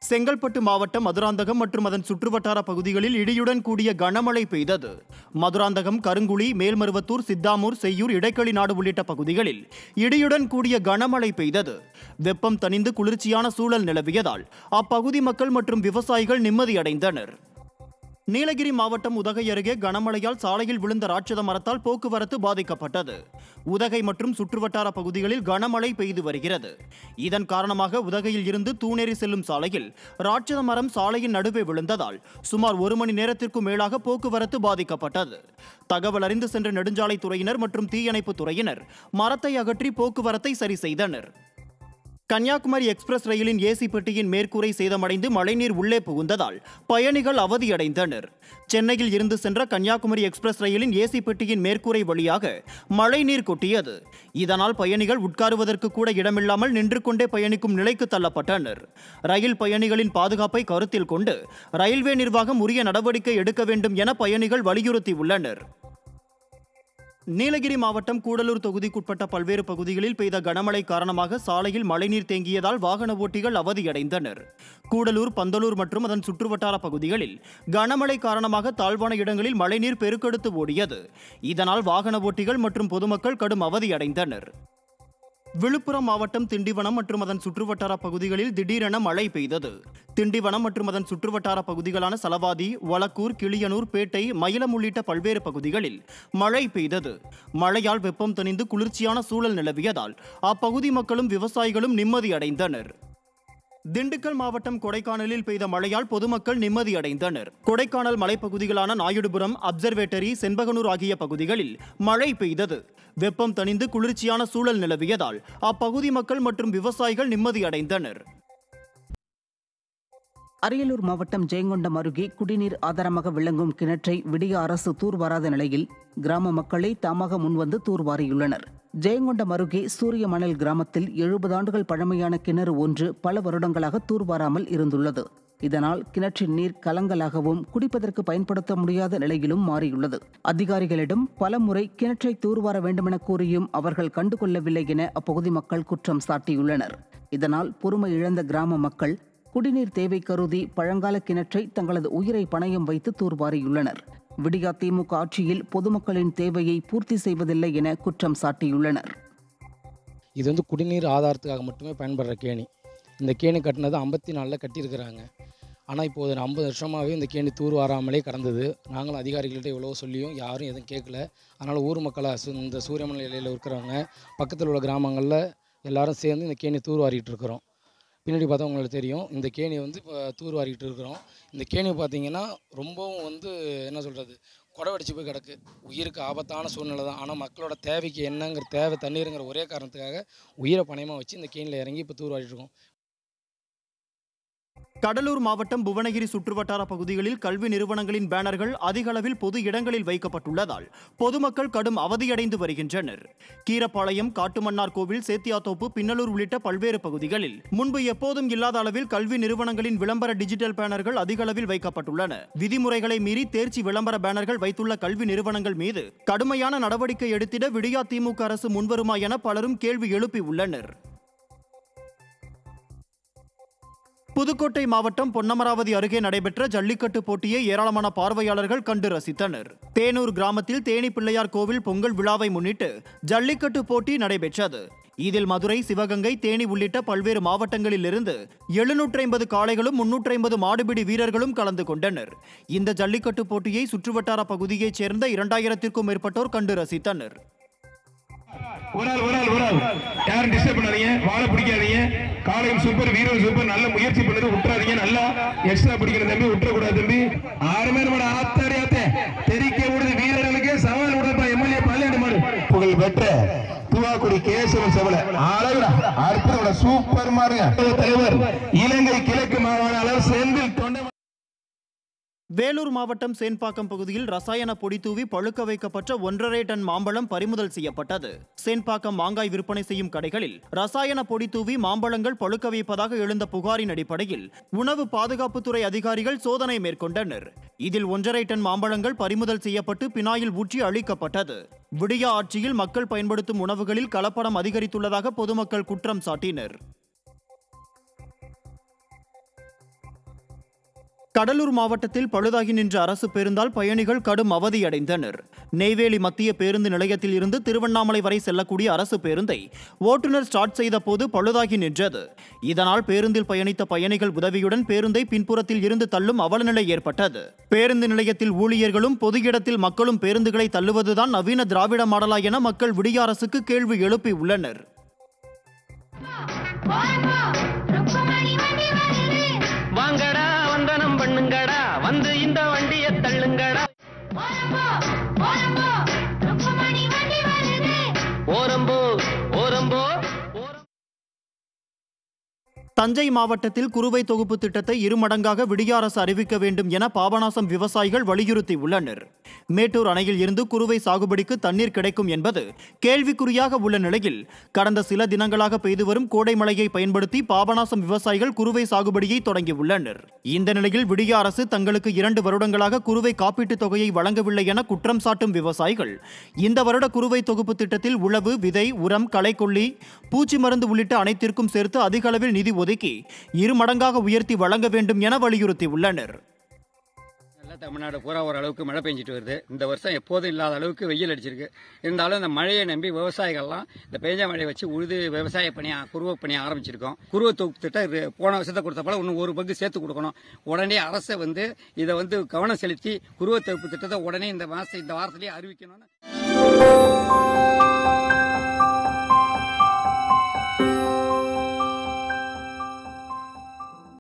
செங்கல்பட்டு மாவட்டம் மதுராந்தகம் மற்றும் அதன் சுற்றுவட்டார பகுதிகளில் இடியுடன் கூடிய கனமழை பெய்தது மதுராந்தகம் கருங்குழி மேல்மருவத்தூர் சித்தாமூர் செய்யூர் இடைக்களி நாடு உள்ளிட்ட பகுதிகளில் இடியுடன் கூடிய கனமழை பெய்தது வெப்பம் தணிந்து குளிர்ச்சியான சூழல் நிலவியதால் அப்பகுதி மக்கள் மற்றும் விவசாயிகள் நிம்மதியடைந்தனர் நீலகிரி மாவட்டம் உதகை அருகே கனமழையால் சாலையில் விழுந்த ராட்சத மரத்தால் போக்குவரத்து பாதிக்கப்பட்டது உதகை மற்றும் சுற்றுவட்டார பகுதிகளில் கனமழை பெய்து வருகிறது இதன் காரணமாக உதகையில் இருந்து தூணேரி செல்லும் சாலையில் ராட்சத மரம் சாலையின் நடுவே விழுந்ததால் சுமார் ஒரு மணி நேரத்திற்கும் மேலாக போக்குவரத்து பாதிக்கப்பட்டது தகவல் அறிந்து சென்ற நெடுஞ்சாலைத்துறையினர் மற்றும் தீயணைப்பு துறையினர் மரத்தை அகற்றி போக்குவரத்தை சரி செய்தனர் கன்னியாகுமரி எக்ஸ்பிரஸ் ரயிலின் ஏசி பெட்டியின் மேற்கூரை சேதமடைந்து மழைநீர் உள்ளே புகுந்ததால் பயணிகள் அவதியடைந்தனர் சென்னையில் இருந்து சென்ற கன்னியாகுமரி எக்ஸ்பிரஸ் ரயிலின் ஏசி பெட்டியின் மேற்கூரை வழியாக மழைநீர் கொட்டியது இதனால் பயணிகள் உட்காருவதற்கு கூட இடமில்லாமல் நின்று கொண்டே பயணிக்கும் நிலைக்கு தள்ளப்பட்டனர் ரயில் பயணிகளின் பாதுகாப்பை கருத்தில் கொண்டு ரயில்வே நிர்வாகம் உரிய நடவடிக்கை எடுக்க வேண்டும் என பயணிகள் வலியுறுத்தியுள்ளனர் நீலகிரி மாவட்டம் கூடலூர் தொகுதிக்குட்பட்ட பல்வேறு பகுதிகளில் பெய்த கனமழை காரணமாக சாலையில் மழைநீர் தேங்கியதால் வாகன ஓட்டிகள் அவதியடைந்தனர் கூடலூர் பந்தலூர் மற்றும் அதன் சுற்றுவட்டார பகுதிகளில் கனமழை காரணமாக தாழ்வான இடங்களில் மழைநீர் பெருக்கெடுத்து ஓடியது இதனால் வாகன ஓட்டிகள் மற்றும் பொதுமக்கள் கடும் அவதியடைந்தனர் விழுப்புரம் மாவட்டம் திண்டிவனம் மற்றும் அதன் சுற்றுவட்டார பகுதிகளில் திடீரென மழை பெய்தது திண்டிவனம் மற்றும் அதன் சுற்றுவட்டார பகுதிகளான சலவாதி வளக்கூர் கிளியனூர் பேட்டை மயிலம் உள்ளிட்ட பல்வேறு பகுதிகளில் மழை பெய்தது மழையால் வெப்பம் தணிந்து குளிர்ச்சியான சூழல் நிலவியதால் அப்பகுதி மக்களும் விவசாயிகளும் நிம்மதியடைந்தனர் திண்டுக்கல் மாவட்டம் கொடைக்கானலில் பெய்த மழையால் பொதுமக்கள் நிம்மதியடைந்தனர் கொடைக்கானல் மலைப்பகுதிகளான நாயுடுபுரம் அப்சர்வேட்டரி செண்பகனூர் ஆகிய பகுதிகளில் மழை பெய்தது வெப்பம் தணிந்து குளிர்ச்சியான சூழல் நிலவியதால் அப்பகுதி மக்கள் மற்றும் விவசாயிகள் நிம்மதியடைந்தனர் அரியலூர் மாவட்டம் ஜெயங்கொண்டம் அருகே குடிநீர் ஆதாரமாக விளங்கும் கிணற்றை விடிய அரசு தூர்வாராத நிலையில் கிராம மக்களே தாமாக முன்வந்து தூர்வாரியுள்ளனர் ஜெயங்கொண்டம் அருகே சூரிய மணல் கிராமத்தில் எழுபது ஆண்டுகள் பழமையான கிணறு ஒன்று பல வருடங்களாக தூர்வாராமல் இருந்துள்ளது இதனால் கிணற்றின் நீர் கலங்கலாகவும் குடிப்பதற்கு பயன்படுத்த முடியாத நிலையிலும் மாறியுள்ளது அதிகாரிகளிடம் பலமுறை கிணற்றை தூர்வார வேண்டுமென கூறியும் அவர்கள் கண்டுகொள்ளவில்லை என அப்பகுதி மக்கள் குற்றம் சாட்டியுள்ளனர் இதனால் பொறுமை இழந்த கிராம மக்கள் குடிநீர் தேவை கருதி பழங்கால கிணற்றை தங்களது உயிரை பணயம் வைத்து தூர்வாரியுள்ளனர் விடியா திமுக ஆட்சியில் பொதுமக்களின் தேவையை பூர்த்தி செய்வதில்லை என குற்றம் சாட்டியுள்ளனர் இது வந்து குடிநீர் ஆதாரத்துக்காக மட்டுமே பயன்படுற கேணி இந்த கேணி கட்டினது ஐம்பத்தி நாலில் கட்டியிருக்கிறாங்க ஆனால் இப்போ ஒரு ஐம்பது வருஷமாகவே இந்த கேணி தூர் வாராமலே கடந்தது நாங்களும் அதிகாரிகள்கிட்ட எவ்வளோ சொல்லியும் யாரும் எதுவும் கேட்கல அதனால் ஊர் மக்களை சு- இந்த சூரியமலை இலையில் இருக்கிறவங்க பக்கத்தில் உள்ள கிராமங்களில் எல்லாரும் சேர்ந்து இந்த கேணி தூர் வாரிட்டு இருக்கிறோம் பின்னாடி பார்த்தா உங்களுக்கு தெரியும் இந்த கேணி வந்து இப்போ தூர் வாரிட்டு இருக்கிறோம் இந்த கேணி பார்த்தீங்கன்னா ரொம்பவும் வந்து என்ன சொல்கிறது கொடவடிச்சு போய் கிடக்கு உயிருக்கு ஆபத்தான சூழ்நிலை தான் ஆனால் மக்களோட தேவைக்கு என்னங்கிற தேவை தண்ணீருங்கிற ஒரே காரணத்துக்காக உயிரை பணயமாக வச்சு இந்த கேணியில் இறங்கி இப்போ தூர் வாரிட்டு இருக்கோம் கடலூர் மாவட்டம் புவனகிரி சுற்றுவட்டார பகுதிகளில் கல்வி நிறுவனங்களின் பேனர்கள் அதிக அளவில் பொது இடங்களில் வைக்கப்பட்டுள்ளதால் பொதுமக்கள் கடும் அவதியடைந்து வருகின்றனர் கீரப்பாளையம் காட்டுமன்னார் கோவில் சேத்தியாத்தோப்பு பின்னலூர் உள்ளிட்ட பல்வேறு பகுதிகளில் முன்பு எப்போதும் இல்லாத அளவில் கல்வி நிறுவனங்களின் விளம்பர டிஜிட்டல் பேனர்கள் அதிக அளவில் வைக்கப்பட்டுள்ளன விதிமுறைகளை மீறி தேர்ச்சி விளம்பர பேனர்கள் வைத்துள்ள கல்வி நிறுவனங்கள் மீது கடுமையான நடவடிக்கை எடுத்திட விடியா திமுக அரசு முன்வருமா என பலரும் கேள்வி எழுப்பியுள்ளனர் புதுக்கோட்டை மாவட்டம் பொன்னமராவதி அருகே நடைபெற்ற ஜல்லிக்கட்டு போட்டியை ஏராளமான பார்வையாளர்கள் கண்டு ரசித்தனர் தேனூர் கிராமத்தில் தேனி பிள்ளையார் கோவில் பொங்கல் விழாவை முன்னிட்டு ஜல்லிக்கட்டு போட்டி நடைபெற்றது இதில் மதுரை சிவகங்கை தேனி உள்ளிட்ட பல்வேறு மாவட்டங்களிலிருந்து எழுநூற்றி ஐம்பது காளைகளும் முன்னூற்றி ஐம்பது மாடுபிடி வீரர்களும் கலந்து கொண்டனர் இந்த ஜல்லிக்கட்டு போட்டியை சுற்றுவட்டார பகுதியைச் சேர்ந்த இரண்டாயிரத்திற்கும் மேற்பட்டோர் கண்டு ரசித்தனர் ஒரு ஆள் ஒரு ஆள் ஒரு ஆள் யாரும் டிஸ்டர்ப் பண்ணாதீங்க வாழை பிடிக்காதீங்க காலையும் சூப்பர் வீரரும் சூப்பர் நல்ல முயற்சி பண்ணது விட்டுறாதீங்க நல்லா எக்ஸ்ட்ரா பிடிக்கிற தம்பி விட்டுறக்கூடாது தம்பி ஆறுமே நம்ம ஆத்தாடி ஆத்தே தெரிக்க விடுது வீரர்களுக்கே சவால் விடுறப்பா எம்எல்ஏ பல்லாண்டு மாடு புகழ் பெற்ற துவாக்குடி கேசவன் செவல அழகுடா அற்புதம் சூப்பர் மாறுங்க தலைவர் இலங்கை கிழக்கு மாகாண அளவு செந்தில் தொண்டை வேலூர் மாவட்டம் சேன்பாக்கம் பகுதியில் ரசாயன பொடி தூவி பழுக்க வைக்கப்பட்ட ஒன்றரை டன் மாம்பழம் பறிமுதல் செய்யப்பட்டது சேன்பாக்கம் மாங்காய் விற்பனை செய்யும் கடைகளில் ரசாயன பொடி தூவி மாம்பழங்கள் பழுக்க வைப்பதாக எழுந்த புகாரின் அடிப்படையில் உணவு பாதுகாப்புத்துறை அதிகாரிகள் சோதனை மேற்கொண்டனர் இதில் ஒன்றரை டன் மாம்பழங்கள் பறிமுதல் செய்யப்பட்டு பினாயில் ஊற்றி அழிக்கப்பட்டது விடியா ஆட்சியில் மக்கள் பயன்படுத்தும் உணவுகளில் கலப்படம் அதிகரித்துள்ளதாக பொதுமக்கள் குற்றம் சாட்டினர் கடலூர் மாவட்டத்தில் பழுதாகி நின்ற அரசு பேருந்தால் பயணிகள் கடும் அவதியடைந்தனர் நெய்வேலி மத்திய பேருந்து நிலையத்தில் இருந்து திருவண்ணாமலை வரை செல்லக்கூடிய அரசு பேருந்தை ஓட்டுநர் ஸ்டார்ட் செய்த போது பழுதாகி நின்றது இதனால் பேருந்தில் பயணித்த பயணிகள் உதவியுடன் பேருந்தை பின்புறத்தில் இருந்து தள்ளும் அவலநிலை ஏற்பட்டது பேருந்து நிலையத்தில் ஊழியர்களும் பொது இடத்தில் மக்களும் பேருந்துகளை தள்ளுவதுதான் நவீன திராவிட மாடலா என மக்கள் விடிய அரசுக்கு கேள்வி எழுப்பி உள்ளனர் வாங்கடா வந்தனம் பண்ணுங்கடா வந்து இந்த வண்டியை தள்ளுங்கடா ஓரம்போ ஓரம்போ ஓரம் தஞ்சை மாவட்டத்தில் குறுவை தொகுப்பு திட்டத்தை இருமடங்காக விடிய அரசு அறிவிக்க வேண்டும் என பாபநாசம் விவசாயிகள் வலியுறுத்தி உள்ளனர் மேட்டூர் அணையில் இருந்து குறுவை சாகுபடிக்கு தண்ணீர் கிடைக்கும் என்பது கேள்விக்குறியாக உள்ள நிலையில் கடந்த சில தினங்களாக பெய்து வரும் கோடை மழையை பயன்படுத்தி பாபநாசம் விவசாயிகள் குறுவை சாகுபடியை தொடங்கியுள்ளனர் இந்த நிலையில் விடிய அரசு தங்களுக்கு இரண்டு வருடங்களாக குறுவை காப்பீட்டுத் தொகையை வழங்கவில்லை என குற்றம் சாட்டும் விவசாயிகள் இந்த வருட குறுவை தொகுப்பு திட்டத்தில் உழவு விதை உரம் களைக்கொல்லி பூச்சி மருந்து உள்ளிட்ட அனைத்திற்கும் சேர்த்து அதிக அளவில் நிதி ஒதுக்கி இரு மடங்காக உயர்த்தி வழங்க வேண்டும் என வலியுறுத்தியுள்ளனர் எல்லாம் தமிழ்நாடு பூரா ஓரளவுக்கு மழை பெஞ்சிட்டு வருது இந்த வருஷம் எப்போதும் இல்லாத அளவுக்கு வெயில் அடிச்சிருக்கு இருந்தாலும் இந்த மழையை நம்பி விவசாயிகள்லாம் இந்த பெஞ்ச மழையை வச்சு உழுது விவசாய பணியை குருவ பணியை ஆரம்பிச்சிருக்கோம் குருவ தொகுப்பு திட்டம் இது போன வருஷத்தை கொடுத்த போல இன்னும் ஒரு பங்கு சேர்த்து கொடுக்கணும் உடனே அரசை வந்து இதை வந்து கவனம் செலுத்தி குருவ தொகுப்பு திட்டத்தை உடனே இந்த மாசம் இந்த வாரத்திலேயே அறிவிக்கணும்னு